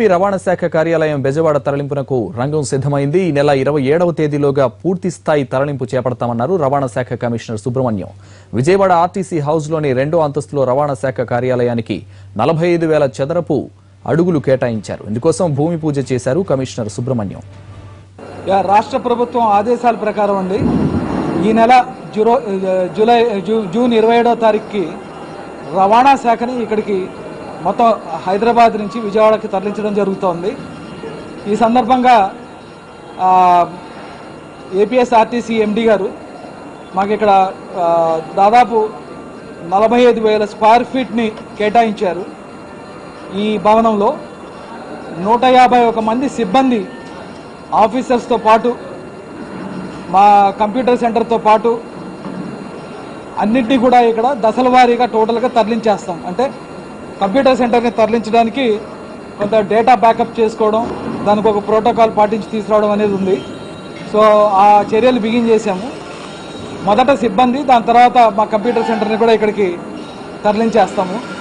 AP రవాణా శాఖ కార్యాలయం బెజవాడ తరలింపునకు రంగం సిద్ధమైంది ఈ నెల ఇరవై ఏడవ తేదీలోగా పూర్తి స్థాయి తరలింపు చేపడతామన్నారు రవాణా శాఖ కమిషనర్ సుబ్రహ్మణ్యం విజయవాడ ఆర్టీసీ హౌస్లోని రెండో అంతస్తులో రవాణా శాఖ కార్యాలయానికి నలభై ఐదు వేల చదరపు అడుగులు కేటాయించారు ఇందుకోసం భూమి పూజ చేశారు కమిషనర్ సుబ్రహ్మణ్యం యా, రాష్ట్ర ప్రభుత్వం ఆదేశాల ప్రకారం అండి ఈ నెల జురో జూలై జూ- జూన్ ఇరవై ఏడవ తారీఖుకి రవాణా శాఖని ఇక్కడికి మొత్తం హైదరాబాద్ నుంచి విజయవాడకి తరలించడం జరుగుతోంది ఈ సందర్భంగా ఆ, ఏపీఎస్ఆర్టీసీ ఎండి గారు మాకు ఇక్కడ ఆ, దాదాపు నలభై ఐదు వేల స్క్వేర్ ఫీట్ని కేటాయించారు ఈ భవనంలో నూట యాభై ఒక మంది సిబ్బంది ఆఫీసర్స్తో పాటు మా కంప్యూటర్ సెంటర్తో పాటు అన్నింటినీ కూడా ఇక్కడ దశల వారీగా టోటల్గా తరలించేస్తాం అంటే కంప్యూటర్ సెంటర్ని తరలించడానికి కొంత డేటా బ్యాకప్ చేసుకోవడం దానికి ఒక ప్రోటోకాల్ పాటించి తీసుకురావడం అనేది ఉంది సో ఆ చర్యలు బిగిన్ చేశాము మొదట సిబ్బంది దాని తర్వాత మా కంప్యూటర్ సెంటర్ని కూడా ఇక్కడికి తరలించేస్తాము